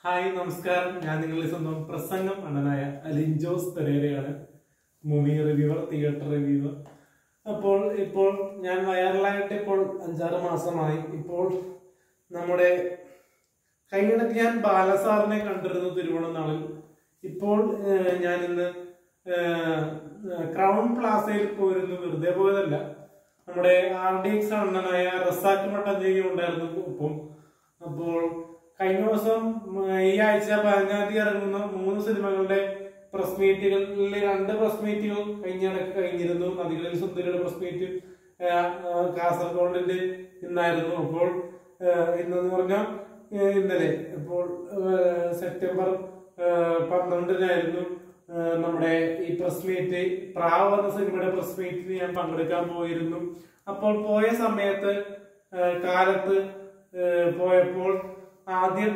hi നമസ്കാരം ഞാൻ നിങ്ങളുടെ സ്വന്തം പ്രസംഗം അണ്ണനായ അലിൻജോസ് പെരേരയാണ് മൂവി റിവ്യൂവർ തിയേറ്റർ റിവ്യൂവർ അപ്പോൾ ഇപ്പോൾ ഞാൻ വൈറലായിട്ട് ഇപ്പോൾ അഞ്ചാറ് മാസമായി ഇപ്പോൾ നമ്മുടെ കഴിഞ്ഞിടയ്ക്ക് ഞാൻ ബാലസാറിനെ കണ്ടിരുന്നു തിരുവോണനാളിൽ ഇപ്പോൾ ഏഹ്, ഞാൻ ഇന്ന് ഏഹ്, ക്രൗൺ പ്ലാസയിൽ പോയിരുന്നു വെറുതെ പോയതല്ല നമ്മുടെ ആർ ഡി എക്സ് അണ്ണനായ റസാഖ് മട്ടഞ്ചേരി ഉണ്ടായിരുന്നു ഒപ്പം അപ്പോൾ കഴിഞ്ഞ ദിവസം ഉം, ഈ ആഴ്ച പതിനഞ്ചാം തീയതി ഇറങ്ങുന്ന മൂന്ന് സിനിമകളുടെ പ്രസ് മീറ്റുകളിൽ രണ്ട് പ്രസ് മീറ്റുകൾ കഴിഞ്ഞിടക്ക് കഴിഞ്ഞിരുന്നു നദികളിൽ സുന്ദരിയുടെ പ്രസ് മീറ്റ് കാസർഗോഡിന്റെ ഇന്നായിരുന്നു അപ്പോൾ ഏഹ്, ഇന്നെന്ന് പറഞ്ഞാൽ ഏഹ്, ഇന്നലെ അപ്പോൾ ഏഹ്, സെപ്റ്റംബർ ഏഹ്, പന്ത്രണ്ടിനായിരുന്നു ഏഹ്, നമ്മുടെ ഈ പ്രസ് മീറ്റ് പ്രാവ് എന്ന സിനിമയുടെ പ്രസ് മീറ്റിന് ഞാൻ പങ്കെടുക്കാൻ പോയിരുന്നു അപ്പോൾ പോയ സമയത്ത് ഏഹ്, കാലത്ത് ഏഹ്, പോയപ്പോൾ ആദ്യം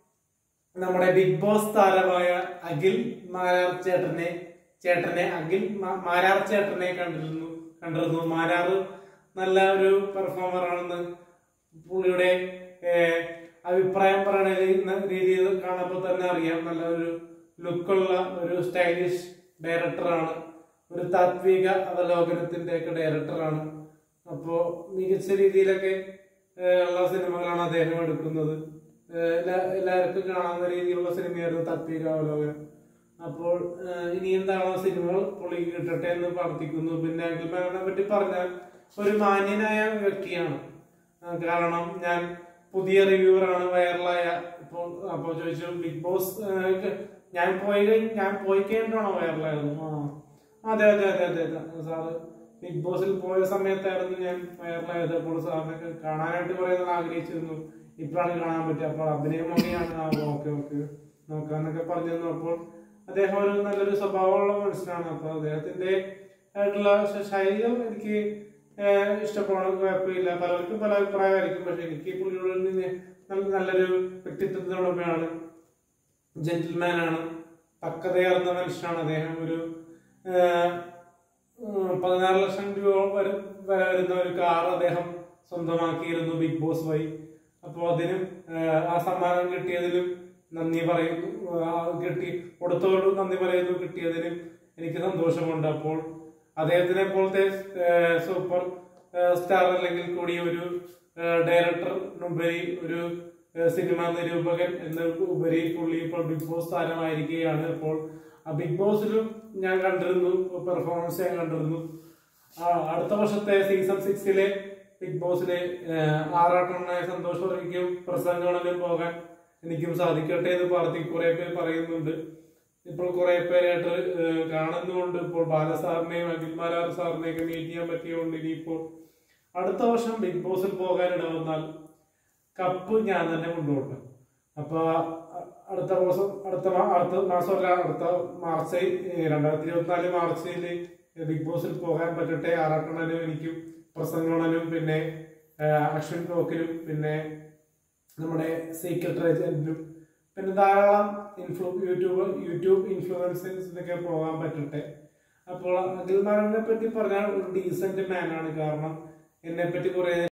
നമ്മുടെ ബിഗ് ബോസ് താരമായ അഖിൽ മാരാർ ചേട്ടനെ ചേട്ടനെ അഖിൽ മാ- മാരാർ ചേട്ടനെ കണ്ടിരുന്നു കണ്ടിരുന്നു മാരാർ നല്ല ഒരു പെർഫോമർ ആണെന്ന് പുള്ളിയുടെ ഏഹ്, അഭിപ്രായം പറയുന്ന രീതിയിൽ കാണുമ്പോൾ തന്നെ അറിയാം നല്ല ഒരു ലുക്കുള്ള ഒരു സ്റ്റൈലിഷ് ഡയറക്ടറാണ് ഒരു താത്വിക അവലോകനത്തിന്റെ ഒക്കെ ഡയറക്ടറാണ് അപ്പോ മികച്ച രീതിയിലൊക്കെ ഏഹ്, ഉള്ള സിനിമകളാണ് അദ്ദേഹം എടുക്കുന്നത് ഏഹ്, എല്ലാ- എല്ലാവർക്കും കാണാവുന്ന രീതിയിലുള്ള സിനിമയായിരുന്നു താത്വിക അവലോകനം അപ്പോൾ ഏഹ്, ഇനി എന്താണോ സിനിമകൾ പുള്ളി കിട്ടട്ടെ എന്ന് പ്രാർത്ഥിക്കുന്നു പിന്നെ അഖിൽമാനെ പറ്റി പറഞ്ഞാൽ ഒരു മാന്യനായ വ്യക്തിയാണ് ആ, കാരണം ഞാൻ പുതിയ റിവ്യൂവർ ആണ് വൈറലായ ഇപ്പോൾ അപ്പോൾ ചോദിച്ചു ബിഗ് ബോസ് ഏഹ്, ഞാൻ പോയി കഴി- ഞാൻ പോയി കഴിഞ്ഞിട്ടാണോ വൈറലായിരുന്നു ആ അതെ അതെ അതെ അതെ അതെ സാറ് ബിഗ് ബോസിൽ പോയ സമയത്തായിരുന്നു ഞാൻ വൈറലായത് അപ്പോൾ സാറിനൊക്കെ കാണാനായിട്ട് കുറെ നാൾ ആഗ്രഹിച്ചിരുന്നു ഇപ്പോഴാണ് കാണാൻ പറ്റുക അപ്പോൾ അഭിനയം മതിയാണ് ആ ഓക്കെ ഓക്കെ നോക്കാന്നൊക്കെ പറഞ്ഞിരുന്നു അപ്പോൾ അദ്ദേഹം ഒരു നല്ലൊരു സ്വഭാവമുള്ള മനുഷ്യനാണ് അപ്പോൾ അദ്ദേഹത്തിന്റെ ആയിട്ടുള്ള ശ- ശൈലികൾ എനിക്ക് ഏഹ്, ഇഷ്ടപ്പെടണം കുഴപ്പമില്ല പലർക്കും പല അഭിപ്രായമായിരിക്കും പക്ഷെ എനിക്ക് പുള്ളിയോട് നിന്ന് നല്ല- നല്ലൊരു വ്യക്തിത്വത്തിനുടമയാണ് ജെന്റിൽമാൻ ആണ് പക്വതയാർന്ന മനുഷ്യനാണ് അദ്ദേഹം ഒരു ഏഹ്, ഉം, പതിനാറ് ലക്ഷം രൂപ വരെ വരെ വരുന്ന ഒരു കാർ അദ്ദേഹം സ്വന്തമാക്കിയിരുന്നു ബിഗ് ബോസ് വഴി അപ്പോൾ അതിനും ഏഹ്, ആ സമ്മാനം കിട്ടിയതിലും നന്ദി പറയുന്നു ആ, കിട്ടി കൊടുത്തതോട് നന്ദി പറയുന്നു കിട്ടിയതിനും എനിക്ക് സന്തോഷമുണ്ട് അപ്പോൾ അദ്ദേഹത്തിനെ പോലത്തെ ഏഹ്, സൂപ്പർ ഏഹ്, സ്റ്റാർ അല്ലെങ്കിൽ കൂടി ഒരു ഏഹ്, ഡയറക്ടറിനുപരി ഒരു ഏഹ്, സിനിമാ നിരൂപകൻ എന്ന ഉപരി പുള്ളി ഇപ്പോൾ ബിഗ് ബോസ് താരമായിരിക്കുകയാണ് അപ്പോൾ ആ ബിഗ് ബോസിലും ഞാൻ കണ്ടിരുന്നു പെർഫോമൻസ് ഞാൻ കണ്ടിരുന്നു ആ, അടുത്ത വർഷത്തെ സീസൺ സിക്സിലെ ബിഗ് ബോസിലെ ആറാട്ടണ്ണായ സന്തോഷ് വർഗിക്കും പ്രസംഗങ്ങളിലും പോകാൻ എനിക്കും സാധിക്കട്ടെ എന്ന് പ്രാർത്ഥി കുറെ പേര് പറയുന്നുണ്ട് ഇപ്പോൾ കുറെ പേരായിട്ട് ഏഹ്, കാണുന്നുണ്ട് ഇപ്പോൾ ബാലസാറിനെയും അഖിൽ മാലാർ സാറിനെയും ഒക്കെ മീറ്റ് ചെയ്യാൻ പറ്റിയുകൊണ്ട് ഇനിയിപ്പോൾ അടുത്ത വർഷം ബിഗ് ബോസിൽ പോകാൻ ഇടവന്നാൽ കപ്പ് ഞാൻ തന്നെ കൊണ്ടുപോകട്ടെ അപ്പൊ അ- അടുത്ത മാസം അടുത്ത മാ- അടുത്ത മാസമല്ല അടുത്ത മാർച്ച് രണ്ടായിരത്തി ഇരുപത്തിനാല് മാർച്ചിൽ ബിഗ് ബോസിൽ പോകാൻ പറ്റട്ടെ ആറാട്ടണനും എനിക്കും പ്രസംഗണനും പിന്നെ ആ, അശ്വിൻ ടോക്കിനും പിന്നെ നമ്മുടെ സീക്രട്ട് ഏജന്റിനും പിന്നെ ധാരാളം ഇൻഫ്ലു യൂട്യൂബ് യൂട്യൂബ് ഇൻഫ്ലുവൻസേഴ്സിനൊക്കെ പോകാൻ പറ്റട്ടെ അപ്പോൾ അഖിൽമാരനെ പറ്റി പറഞ്ഞാൽ ഒരു ഡീസന്റ് മാനാണ് കാരണം എന്നെ പറ്റി കുറെ